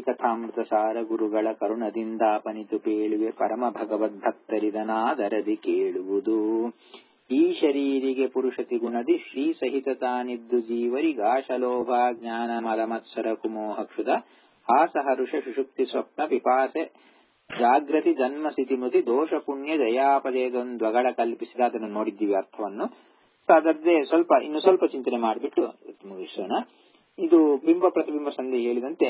ಹರಿಕಥಾಮೃತ ಸಾರ ಗುರುಗಳ ಕರುಣದಿಂದಾಪನಿತು ಪೇಳುವೆ ಪರಮ ಭಗವದ್ಭಕ್ತರಿದನಾದರದಿ ಕೇಳುವುದು ಈ ಶರೀರಿಗೆ ಪುರುಷತಿ ಗುಣದಿ ಶ್ರೀ ಸಹಿತ ತಾನಿದ್ದು ಜೀವರಿಗಾಶಲೋಭ ಜ್ಞಾನ ಮಲ ಮತ್ಸರ ಕುಮೋಹ ಕ್ಷುದ ಹಾಸ ಹರುಷ ಸುಷುಪ್ತಿ ಸ್ವಪ್ನ ಪಿಪಾಸೆ ಜಾಗೃತಿ ಜನ್ಮ ಸ್ಥಿತಿಮೃತಿ ದೋಷ ಪುಣ್ಯ ದಯಾಪದೇದೊಂದ್ವಗಳ ಕಲ್ಪಿಸಿದ ಅದನ್ನು ನೋಡಿದ್ದೀವಿ ಅರ್ಥವನ್ನು ಅದರದ್ದೇ ಸ್ವಲ್ಪ ಇನ್ನು ಸ್ವಲ್ಪ ಚಿಂತನೆ ಮಾಡಿಬಿಟ್ಟು ಮುಗಿಸೋಣ ಇದು ಬಿಂಬ ಪ್ರತಿಬಿಂಬ ಸಂಧಿ ಹೇಳಿದಂತೆ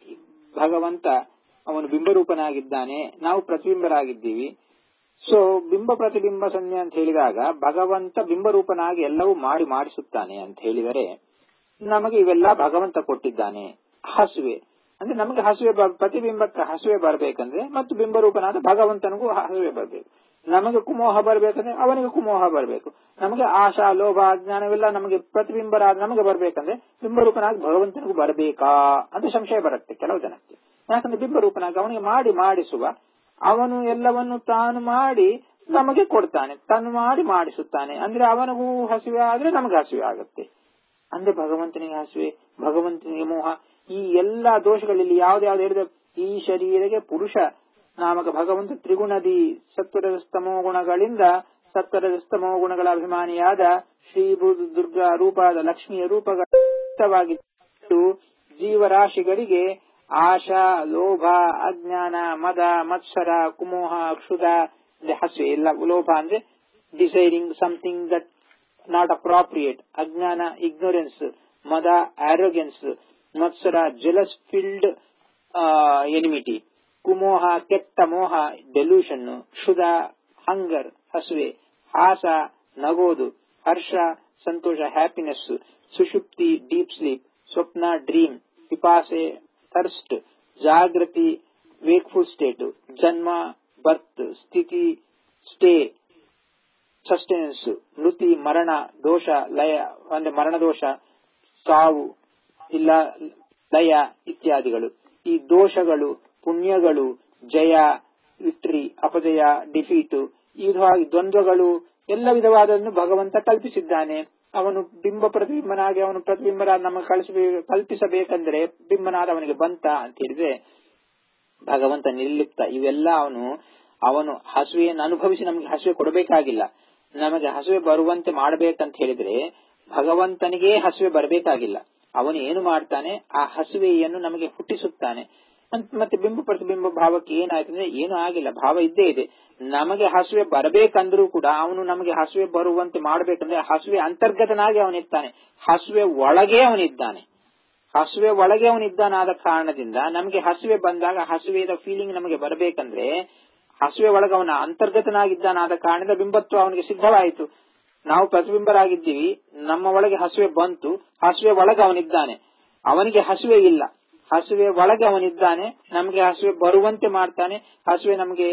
ಭಗವಂತ ಅವನು ಬಿಂಬರೂಪನಾಗಿದ್ದಾನೆ ನಾವು ಪ್ರತಿಬಿಂಬರಾಗಿದ್ದೀವಿ ಸೊ ಬಿಂಬ ಪ್ರತಿಬಿಂಬ ಸಂಧಿ ಅಂತ ಹೇಳಿದಾಗ ಭಗವಂತ ಬಿಂಬರೂಪನಾಗಿ ಎಲ್ಲವೂ ಮಾಡಿ ಮಾಡಿಸುತ್ತಾನೆ ಅಂತ ಹೇಳಿದರೆ ನಮಗೆ ಇವೆಲ್ಲ ಭಗವಂತ ಕೊಟ್ಟಿದ್ದಾನೆ ಹಸುವೆ ಅಂದ್ರೆ ನಮಗೆ ಹಸುವೆ ಪ್ರತಿಬಿಂಬಕ್ಕೆ ಹಸುವೆ ಬರಬೇಕಂದ್ರೆ ಮತ್ತು ಬಿಂಬರೂಪನಾದ ಭಗವಂತನಿಗೂ ಹಸುವೆ ಬರಬೇಕು ನಮಗೆ ಕುಮೋಹ ಬರಬೇಕಂದ್ರೆ ಅವನಿಗೆ ಕುಮೋಹ ಬರಬೇಕು ನಮಗೆ ಆಶಾ ಲೋಭ ಅಜ್ಞಾನವೆಲ್ಲ ನಮಗೆ ಪ್ರತಿಬಿಂಬರಾದ ನಮಗೆ ಬರ್ಬೇಕಂದ್ರೆ ಬಿಂಬರೂಪನಾಗಿ ಭಗವಂತನಿಗೂ ಬರಬೇಕಾ ಅಂತ ಸಂಶಯ ಬರುತ್ತೆ ಕೆಲವು ಜನಕ್ಕೆ ಯಾಕಂದ್ರೆ ಬಿಂಬರೂಪನಾಗಿ ಅವನಿಗೆ ಮಾಡಿ ಮಾಡಿಸುವ ಅವನು ಎಲ್ಲವನ್ನು ತಾನು ಮಾಡಿ ನಮಗೆ ಕೊಡ್ತಾನೆ ತಾನು ಮಾಡಿ ಮಾಡಿಸುತ್ತಾನೆ ಅಂದ್ರೆ ಅವನಿಗೂ ಹಸಿವೆ ಆದ್ರೆ ನಮಗೆ ಹಸಿವೆ ಆಗುತ್ತೆ ಅಂದ್ರೆ ಭಗವಂತನಿಗೆ ಹಸಿವೆ ಭಗವಂತನಿಗೆ ಮೋಹ ಈ ಎಲ್ಲಾ ದೋಷಗಳಲ್ಲಿ ಯಾವ್ದಾವ್ದು ಹೇಳಿದ ಈ ಶರೀರಕ್ಕೆ ಪುರುಷ ನಾಮಕ ಭಗವಂತ ತ್ರಿಗುಣದಿ ಸತ್ವರಸ್ತಮೋ ಗುಣಗಳಿಂದ ಸತ್ವರಸ್ತಮೋ ಗುಣಗಳ ಅಭಿಮಾನಿಯಾದ ಶ್ರೀ ದುರ್ಗಾ ರೂಪದ ಲಕ್ಷ್ಮಿಯ ರೂಪವಾಗಿದ್ದು ಜೀವರಾಶಿಗಳಿಗೆ ಆಶಾ ಲೋಭ ಅಜ್ಞಾನ ಮದ ಮತ್ಸರ ಕುಮೋಹ ಕ್ಷುದ ಹಸುವೆ ಎಲ್ಲ ಲೋಭ ಅಂದ್ರೆ desiring something that not appropriate ಅಜ್ಞಾನ ಇಗ್ನೋರೆನ್ಸ್ ಮದ ಆರೋಗ್ಯನ್ಸ್ ಮತ್ಸರ ಜೆಲಸ್ ಫಿಲ್ಡ್ ಎನಿಮಿಟಿ ಕುಮೋಹ ಕೆಟ್ಟ ಮೋಹ ಡೆಲ್ಯೂಷನ್ ಕ್ಷುದ ಹಂಗರ್ ಹಸುವೆ ಹಾಸ ನಗೋದು ಹರ್ಷ ಸಂತೋಷ ಹ್ಯಾಪಿನೆಸ್ ಸುಷುಪ್ತಿ ಡೀಪ್ ಸ್ಲೀಪ್ ಸ್ವಪ್ನ ಡ್ರೀಮ್ ಪಿಪಾಸೆ ಥರ್ಸ್ಟ್ ಜಾಗೃತಿ ವೇಕ್ಫುಲ್ ಸ್ಟೇಟ್ ಜನ್ಮ ಬರ್ತ್ ಸ್ಥಿತಿ ಸ್ಟೇ ಸಸ್ಟೆನೆನ್ಸ್ ಮೃತಿ ಮರಣ ದೋಷ ಲಯ ಅಂದ್ರೆ ಮರಣ ದೋಷ ಸಾವು ಇಲ್ಲ ಲಯ ಇತ್ಯಾದಿಗಳು ಈ ದೋಷಗಳು ಪುಣ್ಯಗಳು ಜಯ ವಿಕ್ಟ್ರಿ ಅಪಜಯ ಡಿಫೀಟ್ ಈ ವಿಧವಾಗಿ ದ್ವಂದ್ವಗಳು ಎಲ್ಲ ವಿಧವಾದನ್ನು ಭಗವಂತ ಕಲ್ಪಿಸಿದ್ದಾನೆ ಅವನು ಬಿಂಬ ಪ್ರತಿಬಿಂಬನಾಗಿ ಅವನು ಪ್ರತಿಬಿಂಬನಾದ ನಮಗೆ ಕಳಿಸಬೇಕು ಕಲ್ಪಿಸಬೇಕಂದ್ರೆ ಬಿಂಬನಾದ ಅವನಿಗೆ ಬಂತ ಅಂತ ಹೇಳಿದ್ರೆ ಭಗವಂತ ನಿರ್ಲಿಪ್ತ ಇವೆಲ್ಲ ಅವನು ಅವನು ಹಸುವೆಯನ್ನು ಅನುಭವಿಸಿ ನಮಗೆ ಹಸುವೆ ಕೊಡಬೇಕಾಗಿಲ್ಲ ನಮಗೆ ಹಸುವೆ ಬರುವಂತೆ ಮಾಡಬೇಕಂತ ಹೇಳಿದ್ರೆ ಭಗವಂತನಿಗೆ ಹಸುವೆ ಬರಬೇಕಾಗಿಲ್ಲ ಅವನು ಏನು ಮಾಡ್ತಾನೆ ಆ ಹಸುವೆಯನ್ನು ನಮಗೆ ಹುಟ್ಟಿಸುತ್ತಾನೆ ಮತ್ತೆ ಬಿಂಬ ಪ್ರತಿಬಿಂಬ ಭಾವಕ್ಕೆ ಏನಾಯ್ತು ಅಂದ್ರೆ ಏನು ಆಗಿಲ್ಲ ಭಾವ ಇದ್ದೇ ಇದೆ ನಮಗೆ ಹಸುವೆ ಬರಬೇಕಂದ್ರೂ ಕೂಡ ಅವನು ನಮಗೆ ಹಸುವೆ ಬರುವಂತೆ ಮಾಡಬೇಕಂದ್ರೆ ಹಸುವೆ ಅಂತರ್ಗತನಾಗಿ ಅವನಿರ್ತಾನೆ ಹಸುವೆ ಒಳಗೆ ಅವನಿದ್ದಾನೆ ಹಸುವೆ ಒಳಗೆ ಅವನಿದ್ದಾನಾದ ಕಾರಣದಿಂದ ನಮಗೆ ಹಸುವೆ ಬಂದಾಗ ಹಸುವೆಯ ಫೀಲಿಂಗ್ ನಮಗೆ ಬರಬೇಕಂದ್ರೆ ಹಸುವೆ ಒಳಗೆ ಅವನ ಅಂತರ್ಗತನಾಗಿದ್ದಾನಾದ ಕಾರಣದಿಂದ ಬಿಂಬತ್ವ ಅವನಿಗೆ ಸಿದ್ಧವಾಯಿತು ನಾವು ಪ್ರತಿಬಿಂಬರಾಗಿದ್ದೀವಿ ನಮ್ಮ ಒಳಗೆ ಹಸುವೆ ಬಂತು ಹಸುವೆ ಒಳಗೆ ಅವನಿದ್ದಾನೆ ಅವನಿಗೆ ಹಸುವೆ ಇಲ್ಲ ಹಸುವೆ ಒಳಗೆ ಅವನಿದ್ದಾನೆ ನಮಗೆ ಹಸುವೆ ಬರುವಂತೆ ಮಾಡ್ತಾನೆ ಹಸುವೆ ನಮಗೆ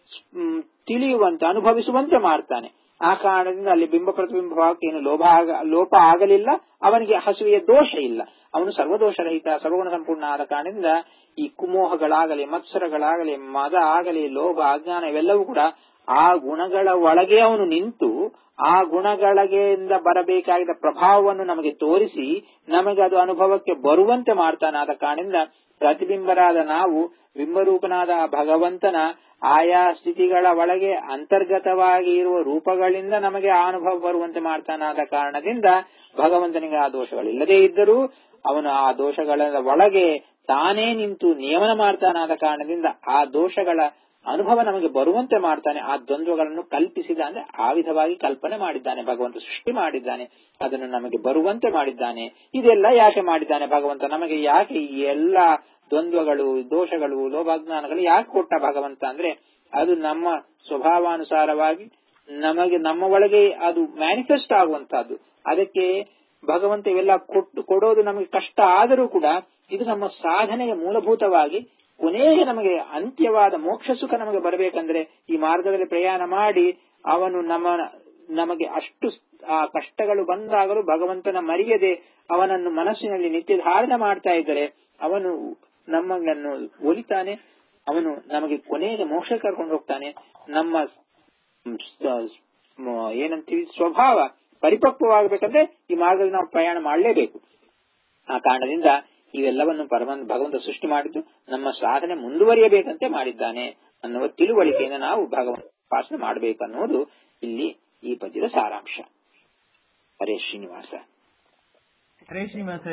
ತಿಳಿಯುವಂತೆ ಅನುಭವಿಸುವಂತೆ ಮಾಡ್ತಾನೆ ಆ ಕಾರಣದಿಂದ ಅಲ್ಲಿ ಬಿಂಬ ಪ್ರತಿಬಿಂಬ ಭಾವಕ್ಕೆ ಏನು ಲೋಭ ಆಗ ಲೋಪ ಆಗಲಿಲ್ಲ ಅವನಿಗೆ ಹಸುವೆಯ ದೋಷ ಇಲ್ಲ ಅವನು ಸರ್ವದೋಷರಹಿತ ಸರ್ವಗುಣ ಸಂಪೂರ್ಣ ಆದ ಕಾರಣದಿಂದ ಈ ಕುಮೋಹಗಳಾಗಲಿ ಮತ್ಸರಗಳಾಗಲಿ ಮದ ಆಗಲಿ ಲೋಭ ಅಜ್ಞಾನ ಇವೆಲ್ಲವೂ ಕೂಡ ಆ ಗುಣಗಳ ಒಳಗೆ ಅವನು ನಿಂತು ಆ ಗುಣಗಳಿಂದ ಬರಬೇಕಾಗಿದ್ದ ಪ್ರಭಾವವನ್ನು ನಮಗೆ ತೋರಿಸಿ ನಮಗೆ ಅದು ಅನುಭವಕ್ಕೆ ಬರುವಂತೆ ಮಾಡ್ತಾನಾದ ಕಾರಣದಿಂದ ಪ್ರತಿಬಿಂಬರಾದ ನಾವು ಬಿಂಬರೂಪನಾದ ಭಗವಂತನ ಆಯಾ ಸ್ಥಿತಿಗಳ ಒಳಗೆ ಅಂತರ್ಗತವಾಗಿ ಇರುವ ರೂಪಗಳಿಂದ ನಮಗೆ ಆ ಅನುಭವ ಬರುವಂತೆ ಮಾಡ್ತಾನಾದ ಕಾರಣದಿಂದ ಭಗವಂತನಿಗೆ ಆ ದೋಷಗಳಿಲ್ಲದೇ ಇದ್ದರೂ ಅವನು ಆ ದೋಷಗಳ ಒಳಗೆ ತಾನೇ ನಿಂತು ನಿಯಮನ ಮಾಡ್ತಾನಾದ ಕಾರಣದಿಂದ ಆ ದೋಷಗಳ ಅನುಭವ ನಮಗೆ ಬರುವಂತೆ ಮಾಡ್ತಾನೆ ಆ ದ್ವಂದ್ವಗಳನ್ನು ಕಲ್ಪಿಸಿದ ಅಂದ್ರೆ ಆ ವಿಧವಾಗಿ ಕಲ್ಪನೆ ಮಾಡಿದ್ದಾನೆ ಭಗವಂತ ಸೃಷ್ಟಿ ಮಾಡಿದ್ದಾನೆ ಅದನ್ನು ನಮಗೆ ಬರುವಂತೆ ಮಾಡಿದ್ದಾನೆ ಇದೆಲ್ಲ ಯಾಕೆ ಮಾಡಿದ್ದಾನೆ ಭಗವಂತ ನಮಗೆ ಯಾಕೆ ಈ ಎಲ್ಲ ದ್ವಂದ್ವಗಳು ದೋಷಗಳು ಲೋಭಾಜ್ಞಾನಗಳು ಯಾಕೆ ಕೊಟ್ಟ ಭಗವಂತ ಅಂದ್ರೆ ಅದು ನಮ್ಮ ಸ್ವಭಾವಾನುಸಾರವಾಗಿ ನಮಗೆ ನಮ್ಮ ಒಳಗೆ ಅದು ಮ್ಯಾನಿಫೆಸ್ಟ್ ಆಗುವಂತಹದ್ದು ಅದಕ್ಕೆ ಭಗವಂತ ಇವೆಲ್ಲ ಕೊಟ್ಟು ಕೊಡೋದು ನಮಗೆ ಕಷ್ಟ ಆದರೂ ಕೂಡ ಇದು ನಮ್ಮ ಸಾಧನೆಗೆ ಮೂಲಭೂತವಾಗಿ ಕೊನೆಗೆ ನಮಗೆ ಅಂತ್ಯವಾದ ಮೋಕ್ಷ ಸುಖ ನಮಗೆ ಬರಬೇಕಂದ್ರೆ ಈ ಮಾರ್ಗದಲ್ಲಿ ಪ್ರಯಾಣ ಮಾಡಿ ಅವನು ನಮ್ಮ ನಮಗೆ ಅಷ್ಟು ಆ ಕಷ್ಟಗಳು ಬಂದಾಗಲೂ ಭಗವಂತನ ಮರೆಯದೆ ಅವನನ್ನು ಮನಸ್ಸಿನಲ್ಲಿ ನಿತ್ಯ ಧಾರಣ ಮಾಡ್ತಾ ಇದ್ದರೆ ಅವನು ನಮ್ಮನ್ನು ಒಲಿತಾನೆ ಅವನು ನಮಗೆ ಕೊನೆಗೆ ಮೋಕ್ಷ ಕರ್ಕೊಂಡು ಹೋಗ್ತಾನೆ ನಮ್ಮ ಏನಂತೀವಿ ಸ್ವಭಾವ ಪರಿಪಕ್ವವಾಗಬೇಕಂದ್ರೆ ಈ ಮಾರ್ಗದಲ್ಲಿ ನಾವು ಪ್ರಯಾಣ ಮಾಡಲೇಬೇಕು ಆ ಕಾರಣದಿಂದ ಇವೆಲ್ಲವನ್ನು ಪರಮ ಭಗವಂತ ಸೃಷ್ಟಿ ಮಾಡಿದ್ದು ನಮ್ಮ ಸಾಧನೆ ಮುಂದುವರಿಯಬೇಕಂತೆ ಮಾಡಿದ್ದಾನೆ ಅನ್ನುವ ತಿಳುವಳಿಕೆಯಿಂದ ನಾವು ಭಗವಂತ ಉಪಾಸನೆ ಮಾಡಬೇಕನ್ನುವುದು ಇಲ್ಲಿ ಈ ಪದ್ಯದ ಸಾರಾಂಶ ಹರೇ ಶ್ರೀನಿವಾಸ ಹರೇ ಶ್ರೀನಿವಾಸ